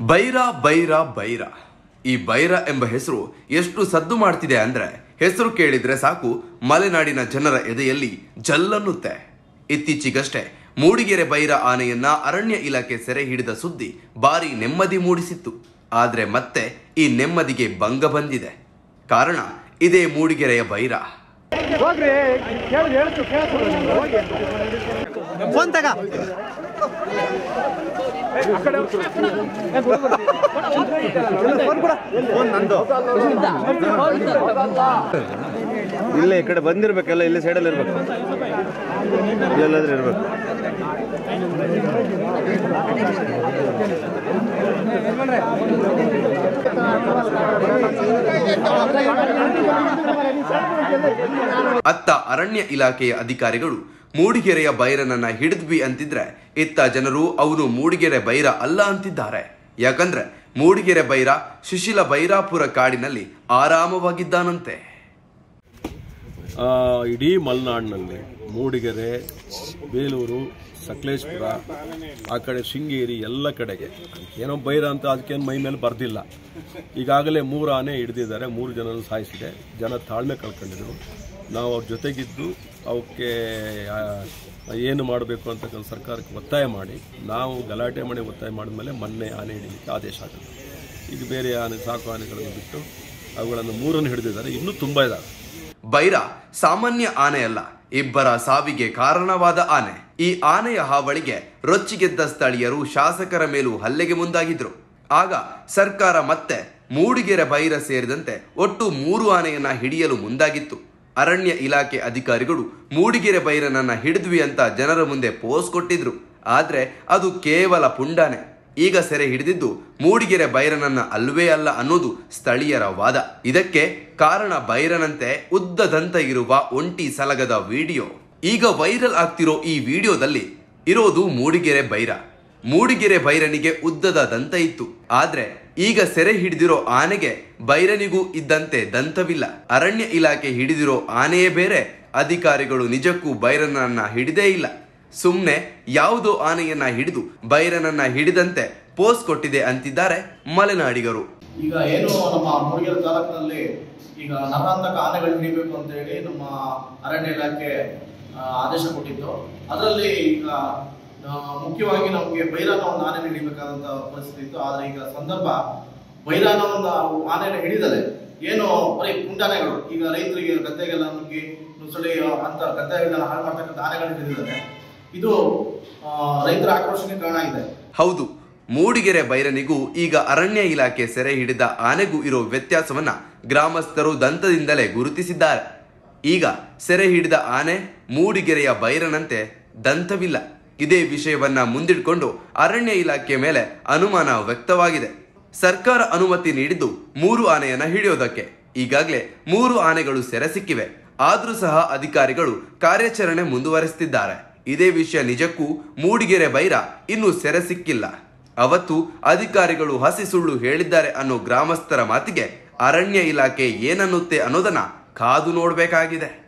ಬೈರ ಬೈರ ಬೈರ ಈ ಬೈರ ಎಂಬ ಹೆಸರು ಎಷ್ಟು ಸದ್ದು ಮಾಡ್ತಿದೆ ಅಂದ್ರೆ ಹೆಸರು ಕೇಳಿದ್ರೆ ಸಾಕು ಮಲೆನಾಡಿನ ಜನರ ಎದೆಯಲ್ಲಿ ಜಲ್ಲನ್ನುತ್ತೆ ಇತ್ತೀಚೆಗಷ್ಟೇ ಮೂಡಿಗೆರೆ ಬೈರ ಆನೆಯನ್ನ ಅರಣ್ಯ ಇಲಾಖೆ ಸೆರೆ ಹಿಡಿದ ಸುದ್ದಿ ಭಾರಿ ನೆಮ್ಮದಿ ಮೂಡಿಸಿತ್ತು ಆದ್ರೆ ಮತ್ತೆ ಈ ನೆಮ್ಮದಿಗೆ ಭಂಗ ಬಂದಿದೆ ಕಾರಣ ಇದೇ ಮೂಡಿಗೆರೆಯ ಬೈರ ಹೋಗ್ರಿ ಕೇಳಿದ್ ಹೇಳ್ತು ಕೇಳಿಸ್ತು ನಿಮ್ಗೆ ಹೋಗಿ ಫೋನ್ ತಗ ಫೋನ್ ನಂದು ಇಲ್ಲ ಈ ಕಡೆ ಬಂದಿರ್ಬೇಕಲ್ಲ ಇಲ್ಲಿ ಸೈಡಲ್ಲಿ ಇರ್ಬೇಕು ಎಲ್ಲಾದ್ರೂ ಇರ್ಬೇಕು ಅತ್ತ ಅರಣ್ಯ ಇಲಾಖೆಯ ಅಧಿಕಾರಿಗಳು ಮೂಡಿಗೆರೆಯ ಬೈರನನ್ನ ಹಿಡಿದ್ವಿ ಅಂತಿದ್ರೆ ಇತ್ತ ಜನರು ಅವನು ಮೂಡಿಗೆರೆ ಬೈರ ಅಲ್ಲ ಅಂತಿದ್ದಾರೆ ಯಾಕಂದ್ರೆ ಮೂಡಿಗೆರೆ ಬೈರ ಸುಶೀಲ ಬೈರಾಪುರ ಕಾಡಿನಲ್ಲಿ ಆರಾಮವಾಗಿದ್ದಾನಂತೆ ಆ, ಇಡೀ ಮಲೆನಾಡಿನಲ್ಲಿ ಮೂಡಿಗೆರೆ ಬೇಲೂರು ಸಕಲೇಶ್ಪುರ ಆ ಕಡೆ ಶೃಂಗೇರಿ ಎಲ್ಲ ಕಡೆಗೆ ಏನೋ ಬೈರ ಅಂತ ಅದಕ್ಕೇನು ಮೈ ಮೇಲೆ ಬರ್ದಿಲ್ಲ ಈಗಾಗಲೇ ಮೂರು ಆನೆ ಹಿಡಿದಿದ್ದಾರೆ ಮೂರು ಜನರನ್ನು ಸಾಯಿಸಿದೆ ಜನ ತಾಳ್ಮೆ ಕಳ್ಕೊಂಡಿದ್ರು ನಾವು ಅವ್ರ ಜೊತೆಗಿದ್ದು ಅವಕ್ಕೆ ಆ, ಏನು ಮಾಡಬೇಕು ಅಂತಕ್ಕಂಥ ಸರ್ಕಾರಕ್ಕೆ ಒತ್ತಾಯ ಮಾಡಿ ನಾವು ಗಲಾಟೆ ಮಾಡಿ ಒತ್ತಾಯ ಮಾಡಿದ್ಮೇಲೆ ಮೊನ್ನೆ ಆನೆ ಹಿಡಿಲಿಕ್ಕೆ ಆದೇಶ ಆಗುತ್ತೆ ಈಗ ಬೇರೆ ಆನೆ ಸಾಕು ಆನೆಗಳನ್ನು ಬಿಟ್ಟು ಅವುಗಳನ್ನು ಮೂರನ್ನು ಹಿಡಿದಿದ್ದಾರೆ ಇನ್ನೂ ತುಂಬ ಇದ್ದಾವೆ ಬೈರ ಸಾಮಾನ್ಯ ಆನೆ ಅಲ್ಲ ಇಬ್ಬರ ಸಾವಿಗೆ ಕಾರಣವಾದ ಆನೆ ಈ ಆನೆಯ ಹಾವಳಿಗೆ ರೊಚ್ಚಿಗೆದ್ದ ಸ್ಥಳೀಯರು ಶಾಸಕರ ಮೇಲೂ ಹಲ್ಲೆಗೆ ಮುಂದಾಗಿದ್ರು ಆಗ ಸರ್ಕಾರ ಮತ್ತೆ ಮೂಡಿಗೆರೆ ಬೈರ ಸೇರಿದಂತೆ ಒಟ್ಟು ಮೂರು ಆನೆಯನ್ನ ಹಿಡಿಯಲು ಮುಂದಾಗಿತ್ತು ಅರಣ್ಯ ಇಲಾಖೆ ಅಧಿಕಾರಿಗಳು ಮೂಡಿಗೆರೆ ಬೈರನನ್ನ ಹಿಡಿದ್ವಿ ಅಂತ ಜನರ ಮುಂದೆ ಪೋಸ್ ಕೊಟ್ಟಿದ್ರು ಆದ್ರೆ ಅದು ಕೇವಲ ಪುಂಡಾನೆ ಈಗ ಸೆರೆ ಹಿಡಿದಿದ್ದು ಮೂಡಿಗೆರೆ ಬೈರನನ್ನ ಅಲ್ವೇ ಅಲ್ಲ ಅನ್ನೋದು ಸ್ಥಳೀಯರ ವಾದ ಇದಕ್ಕೆ ಕಾರಣ ಬೈರನಂತೆ ಉದ್ದದಂತ ಇರುವ ಒಂಟಿ ಸಲಗದ ವಿಡಿಯೋ ಈಗ ವೈರಲ್ ಆಗ್ತಿರೋ ಈ ವಿಡಿಯೋದಲ್ಲಿ ಇರೋದು ಮೂಡಿಗೆರೆ ಬೈರ ಮೂಡಿಗೆರೆ ಬೈರನಿಗೆ ಉದ್ದದ ದಂತ ಇತ್ತು ಆದ್ರೆ ಈಗ ಸೆರೆ ಹಿಡಿದಿರೋ ಆನೆಗೆ ಬೈರನಿಗೂ ಇದ್ದಂತೆ ದಂತವಿಲ್ಲ ಅರಣ್ಯ ಇಲಾಖೆ ಹಿಡಿದಿರೋ ಆನೆಯೇ ಬೇರೆ ಅಧಿಕಾರಿಗಳು ನಿಜಕ್ಕೂ ಬೈರನನ್ನ ಹಿಡಿದೇ ಇಲ್ಲ ಸುಮ್ನೆ ಯಾವುದೋ ಆನೆಯನ್ನ ಹಿಡಿದು ಬೈರನನ್ನ ಹಿಡಿದಂತೆ ಪೋಸ್ ಕೊಟ್ಟಿದೆ ಅಂತಿದ್ದಾರೆ ಮಲೆನಾಡಿಗರು ಈಗ ಏನು ನಮ್ಮ ಮೂಡಿಗೆರೆ ತಾಲೂಕಿನಲ್ಲಿ ಈಗ ನರಾಂತಕ ಆನೆಗಳು ಹಿಡಿಬೇಕು ಅಂತ ಹೇಳಿ ನಮ್ಮ ಅರಣ್ಯ ಇಲಾಖೆ ಆ, ಆದೇಶ ಕೊಟ್ಟಿದ್ದು ಅದರಲ್ಲಿ ಈಗ ಆ, ಮುಖ್ಯವಾಗಿ ನಮಗೆ ಬೈರಾನ ಒಂದು ಆನೆ ಹಿಡಿಬೇಕಾದಂತ ಪರಿಸ್ಥಿತಿ ಇತ್ತು ಆದ್ರೆ ಈಗ ಸಂದರ್ಭ ಬೈರಾನ ಒಂದು ಆನೆನ ಹಿಡಿದಲೆ ಏನು ಬರೀ ಪುಂಡಾನೆಗಳು ಈಗ ರೈತರಿಗೆ ಗದ್ದೆಗೆಲ್ಲ ನುಗ್ಗಿ ನುಸುಳಿ ಅಂತ ಗದ್ದೆಗಳನ್ನ ಹಾಳು ಮಾಡ್ತಕ್ಕಂಥ ಆನೆಗಳನ್ನ ಹಿಡಿದಿದ್ದಾರೆ ಇದು ಆ, ರೈತರ ಆಕ್ರೋಶಕ್ಕೆ ಕಾರಣ ಆಗಿದೆ ಹೌದು ಮೂಡಿಗೆರೆ ಬೈರನಿಗೂ ಈಗ ಅರಣ್ಯ ಇಲಾಖೆ ಸೆರೆ ಹಿಡಿದ ಆನೆಗೂ ಇರೋ ವ್ಯತ್ಯಾಸವನ್ನ ಗ್ರಾಮಸ್ಥರು ದಂತದಿಂದಲೇ ಗುರುತಿಸಿದ್ದಾರೆ ಈಗ ಸೆರೆ ಹಿಡಿದ ಆನೆ ಮೂಡಿಗೆರೆಯ ಬೈರನಂತೆ ದಂತವಿಲ್ಲ ಇದೇ ವಿಷಯವನ್ನ ಮುಂದಿಟ್ಕೊಂಡು ಅರಣ್ಯ ಇಲಾಖೆ ಮೇಲೆ ಅನುಮಾನ ವ್ಯಕ್ತವಾಗಿದೆ ಸರ್ಕಾರ ಅನುಮತಿ ನೀಡಿದ್ದು ಮೂರು ಆನೆಯನ್ನ ಹಿಡಿಯೋದಕ್ಕೆ ಈಗಾಗಲೇ ಮೂರು ಆನೆಗಳು ಸೆರೆ ಸಿಕ್ಕಿವೆ ಆದ್ರೂ ಸಹ ಅಧಿಕಾರಿಗಳು ಕಾರ್ಯಾಚರಣೆ ಮುಂದುವರೆಸುತ್ತಿದ್ದಾರೆ ಇದೇ ವಿಷಯ ನಿಜಕ್ಕೂ ಮೂಡಿಗೆರೆ ಬೈರ ಇನ್ನೂ ಸೆರೆ ಸಿಕ್ಕಿಲ್ಲ ಅವತ್ತು ಅಧಿಕಾರಿಗಳು ಹಸಿ ಸುಳ್ಳು ಹೇಳಿದ್ದಾರೆ ಅನ್ನೋ ಗ್ರಾಮಸ್ಥರ ಮಾತಿಗೆ ಅರಣ್ಯ ಇಲಾಖೆ ಏನನ್ನುತ್ತೆ ಅನ್ನೋದನ್ನ ಕಾದು ನೋಡಬೇಕಾಗಿದೆ